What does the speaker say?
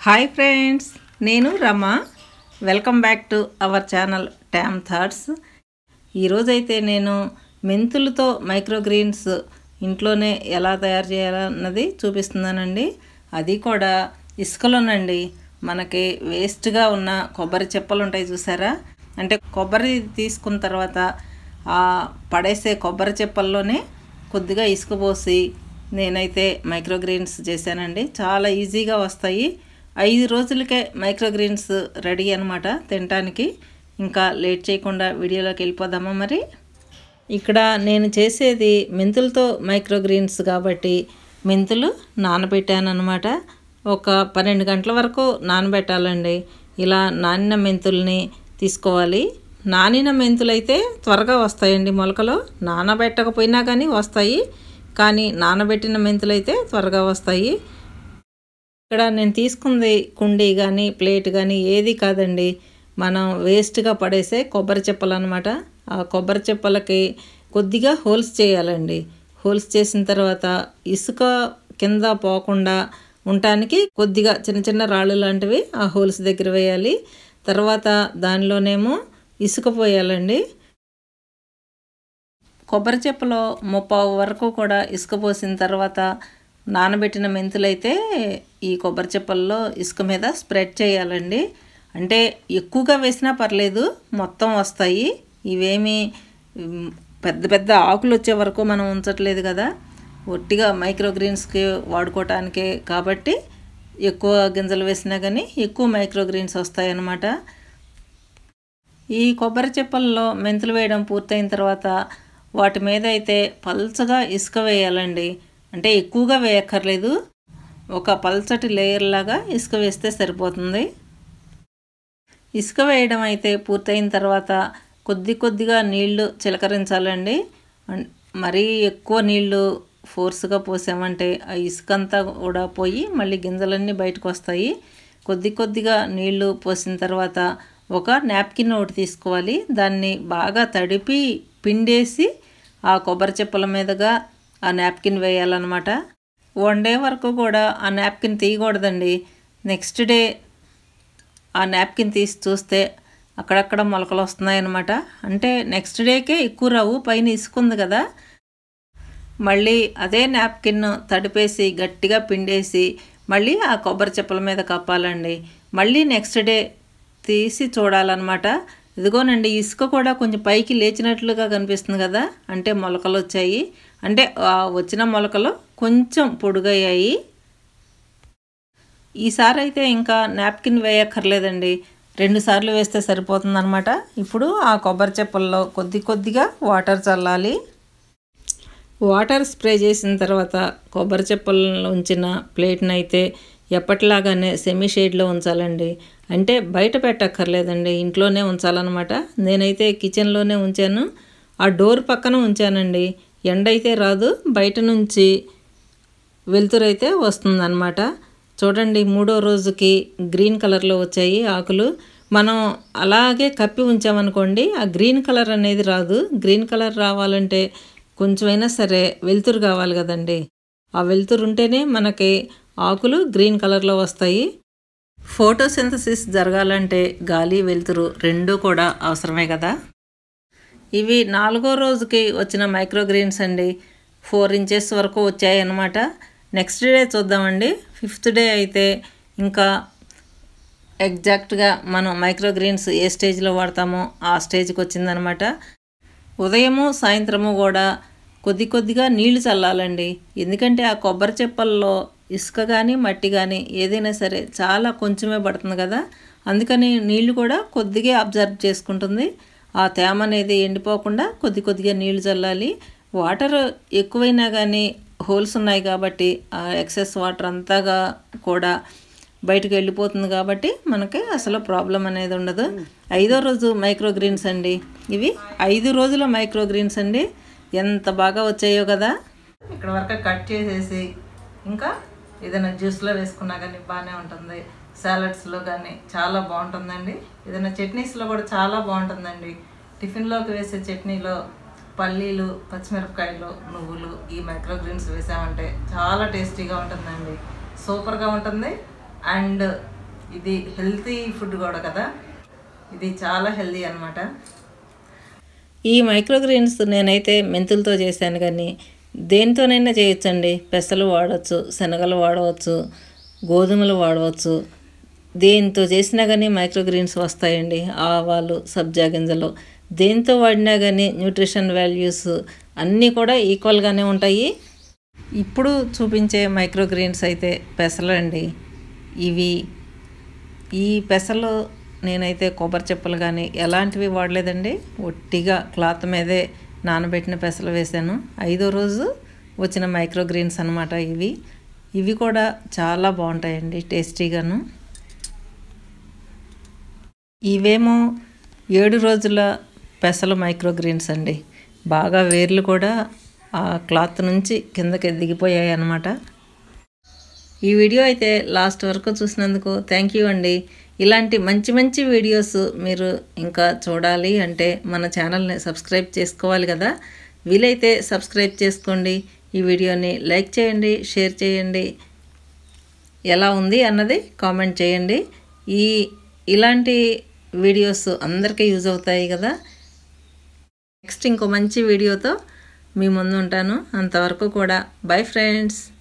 hi friends నేను Rama welcome back to our channel Tam Thoughts ఈరోజైతే నేను మెంతులతో మైక్రోగ్రీన్స్ ఇంట్లోనే ఎలా తయారు చేయాలన్నది చూపిస్తున్నానండి అది కూడా ఇసుకలోనండి మనకి వేస్ట్గా ఉన్న కొబ్బరి చెప్పలు ఉంటాయి చూసారా అంటే కొబ్బరి తీసుకున్న తర్వాత ఆ పడేసే కొబ్బరి చెప్పల్లోనే కొద్దిగా ఇసుక పోసి నేనైతే మైక్రోగ్రీన్స్ చేశానండి చాలా ఈజీగా వస్తాయి ఐదు రోజులకే మైక్రోగ్రీన్స్ రెడీ అనమాట తినటానికి ఇంకా లేట్ చేయకుండా వీడియోలోకి వెళ్ళిపోదామా మరి ఇక్కడ నేను చేసేది మెంతులతో మైక్రోగ్రీన్స్ కాబట్టి మెంతులు నానబెట్టాను అనమాట ఒక పన్నెండు గంటల వరకు నానబెట్టాలండి ఇలా నానిన మెంతుల్ని తీసుకోవాలి నానిన మెంతులు అయితే త్వరగా వస్తాయండి మొలకలు నానబెట్టకపోయినా కానీ వస్తాయి కానీ నానబెట్టిన మెంతులు అయితే త్వరగా వస్తాయి ఇక్కడ నేను తీసుకుంది కుండీ కానీ ప్లేట్ కానీ ఏది కాదండి మనం వేస్ట్గా పడేసే కొబ్బరి చెప్పలు అనమాట ఆ కొబ్బరి చెప్పలకి కొద్దిగా హోల్స్ చేయాలండి హోల్స్ చేసిన తర్వాత ఇసుక కింద పోకుండా ఉండటానికి కొద్దిగా చిన్న చిన్న రాళ్ళు లాంటివి ఆ హోల్స్ దగ్గర వేయాలి తర్వాత దానిలోనేమో ఇసుక పోయాలండి కొబ్బరి చెప్పలో ముప్పావు వరకు కూడా ఇసుక పోసిన తర్వాత నానబెట్టిన మెంతులైతే ఈ కొబ్బరి చెప్పల్లో ఇసుక మీద స్ప్రెడ్ చేయాలండి అంటే ఎక్కువగా వేసినా పర్లేదు మొత్తం వస్తాయి ఇవేమి ఉమ్, పెద్ద పెద్ద ఆకులు వచ్చే వరకు మనం ఉంచట్లేదు కదా ఒట్టిగా మైక్రోగ్రీన్స్కి వాడుకోవటానికే కాబట్టి ఎక్కువ గింజలు వేసినా కానీ ఎక్కువ మైక్రోగ్రీన్స్ వస్తాయన్నమాట ఈ కొబ్బరి చెప్పల్లో మెంతులు వేయడం పూర్తయిన తర్వాత వాటి మీద అయితే పల్చగా ఇసుక వేయాలండి అంటే ఎక్కువగా వేయక్కర్లేదు ఒక పల్చటి లేయర్ లాగా ఇసుక వేస్తే సరిపోతుంది ఇసుక వేయడం అయితే పూర్తయిన తర్వాత కొద్ది కొద్దిగా నీళ్లు చిలకరించాలండి అన్- మరీ ఎక్కువ నీళ్లు ఫోర్స్గా పోసామంటే ఆ ఇసుక అంతా కూడా పోయి మళ్ళీ గింజలన్నీ బయటకు వస్తాయి కొద్ది కొద్దిగా నీళ్లు పోసిన తర్వాత ఒక నాప్కిన్ ఒకటి తీసుకోవాలి దాన్ని బాగా తడిపి పిండేసి ఆ కొబ్బరి చెప్పుల మీదుగా ఆ నాప్కిన్ వేయాలన్నమాట వన్ డే వరకు కూడా ఆ నాప్కిన్ తీయకూడదండి నెక్స్ట్ డే ఆ నాప్కిన్ తీసి చూస్తే అక్కడక్కడ మొలకలు వస్తున్నాయన్నమాట అంటే నెక్స్ట్ డేకే ఎక్కువ రావు పైన ఇసుకుంది కదా మళ్ళీ అదే నాప్కిన్ తడిపేసి గట్టిగా పిండేసి మళ్ళీ ఆ కొబ్బరి చెప్పుల మీద కప్పాలండి మళ్ళీ నెక్స్ట్ డే తీసి చూడాలన్నమాట ఇదిగోనండి ఇసుక కూడా కొంచెం పైకి లేచినట్లుగా కనిపిస్తుంది కదా అంటే మొలకలు వచ్చాయి అంటే ఆ వచ్చిన మొలకలు కొంచెం పొడుగయ్యాయి ఈసారి అయితే ఇంకా నాప్కిన్ వేయక్కర్లేదండి రెండు సార్లు వేస్తే సరిపోతుందన్నమాట ఇప్పుడు ఆ కొబ్బరి చెప్పుల్లో కొద్ది కొద్దిగా వాటర్ చల్లాలి వాటర్ స్ప్రే చేసిన తర్వాత కొబ్బరి చెప్పులను ఉంచిన ప్లేట్ని అయితే ఎప్పటిలాగానే సెమీ షేడ్లో ఉంచాలండి అంటే బయట పెట్టక్కర్లేదండి ఇంట్లోనే ఉంచాలన్నమాట నేనైతే కిచెన్లోనే ఉంచాను ఆ డోర్ పక్కన ఉంచానండి ఎండ అయితే రాదు బయట నుంచి వెలుతురైతే వస్తుందన్నమాట చూడండి మూడో రోజుకి గ్రీన్ కలర్లో వచ్చాయి ఆకులు మనం అలాగే కప్పి ఉంచామనుకోండి ఆ గ్రీన్ కలర్ అనేది రాదు గ్రీన్ కలర్ రావాలంటే కొంచెమైనా సరే వెలుతురు కావాలి కదండి ఆ వెలుతురు ఉంటేనే మనకి ఆకులు గ్రీన్ కలర్లో వస్తాయి ఫోటోసింథసిస్ జరగాలంటే గాలి వెలుతురు రెండూ కూడా అవసరమే కదా ఇవి నాలుగో రోజుకి వచ్చిన మైక్రోగ్రీన్స్ అండి ఫోర్ ఇంచెస్ వరకు వచ్చాయి అన్నమాట నెక్స్ట్ డే చూద్దామండి ఫిఫ్త్ డే అయితే ఇంకా ఎగ్జాక్ట్గా మనం మైక్రోగ్రీన్స్ ఏ స్టేజ్లో వాడతామో ఆ స్టేజ్కి వచ్చిందనమాట ఉదయము సాయంత్రము కూడా కొద్ది కొద్దిగా నీళ్లు చల్లాలండి ఎందుకంటే ఆ కొబ్బరి చెప్పల్లో ఇసుక కానీ మట్టి కానీ ఏదైనా సరే చాలా కొంచెమే పడుతుంది కదా అందుకని నీళ్లు కూడా కొద్దిగా అబ్జర్వ్ చేసుకుంటుంది ఆ తేమ అనేది ఎండిపోకుండా కొద్ది కొద్దిగా నీళ్లు చల్లాలి వాటర్ ఎక్కువైనా కానీ హోల్స్ ఉన్నాయి కాబట్టి ఆ ఎక్సెస్ వాటర్ అంతాగా కూడా బయటకు వెళ్ళిపోతుంది కాబట్టి మనకి అసలు ప్రాబ్లం అనేది ఉండదు ఐదో రోజు మైక్రోగ్రీన్స్ అండి ఇవి ఐదు రోజుల మైక్రోగ్రీన్స్ అండి ఎంత బాగా వచ్చాయో కదా ఇక్కడ వరకు కట్ చేసేసి ఇంకా ఏదైనా జ్యూస్లో వేసుకున్నా కానీ బాగానే ఉంటుంది సాలడ్స్లో కానీ చాలా బాగుంటుందండి ఏదైనా చట్నీస్లో కూడా చాలా బాగుంటుందండి టిఫిన్లోకి వేసే చట్నీలో పల్లీలు పచ్చిమిరపకాయలు నువ్వులు ఈ మైక్రోగ్రీన్స్ వేసామంటే చాలా టేస్టీగా ఉంటుందండి సూపర్గా ఉంటుంది అండ్ ఇది హెల్తీ ఫుడ్ కూడా కదా ఇది చాలా హెల్తీ అనమాట ఈ మైక్రోగ్రీన్స్ నేనైతే మెంతులతో చేశాను కానీ దేనితోనైనా చేయొచ్చండి పెసలు వాడవచ్చు శనగలు వాడవచ్చు గోధుమలు వాడవచ్చు దేంతో చేసినా కానీ మైక్రోగ్రీన్స్ వస్తాయండి ఆవాలు సబ్జా గింజలు దేంతో వాడినా కానీ న్యూట్రిషన్ వాల్యూస్ అన్నీ కూడా ఈక్వల్గానే ఉంటాయి ఇప్పుడు చూపించే మైక్రోగ్రీన్స్ అయితే పెసలు అండి ఇవి ఈ పెసలు నేనైతే కొబ్బరి చెప్పులు కానీ ఎలాంటివి వాడలేదండి ఒట్టిగా క్లాత్ మీదే నానబెట్టిన పెసలు వేశాను ఐదో రోజు వచ్చిన మైక్రోగ్రీన్స్ అనమాట ఇవి ఇవి కూడా చాలా బాగుంటాయండి టేస్టీగాను ఇవేమో ఏడు రోజుల పెసలు మైక్రోగ్రీన్స్ అండి బాగా వేర్లు కూడా ఆ క్లాత్ నుంచి కిందకి దిగిపోయాయి అన్నమాట ఈ వీడియో అయితే లాస్ట్ వరకు చూసినందుకు థ్యాంక్ యూ అండి ఇలాంటి మంచి మంచి వీడియోస్ మీరు ఇంకా చూడాలి అంటే మన ఛానల్ని సబ్స్క్రైబ్ చేసుకోవాలి కదా వీలైతే సబ్స్క్రైబ్ చేసుకోండి ఈ వీడియోని లైక్ చేయండి షేర్ చేయండి ఎలా ఉంది అన్నది కామెంట్ చేయండి ఈ ఇలాంటి వీడియోస్ అందరికీ యూజ్ అవుతాయి కదా నెక్స్ట్ ఇంకో మంచి వీడియోతో మీ ముందు ఉంటాను అంతవరకు కూడా బై ఫ్రెండ్స్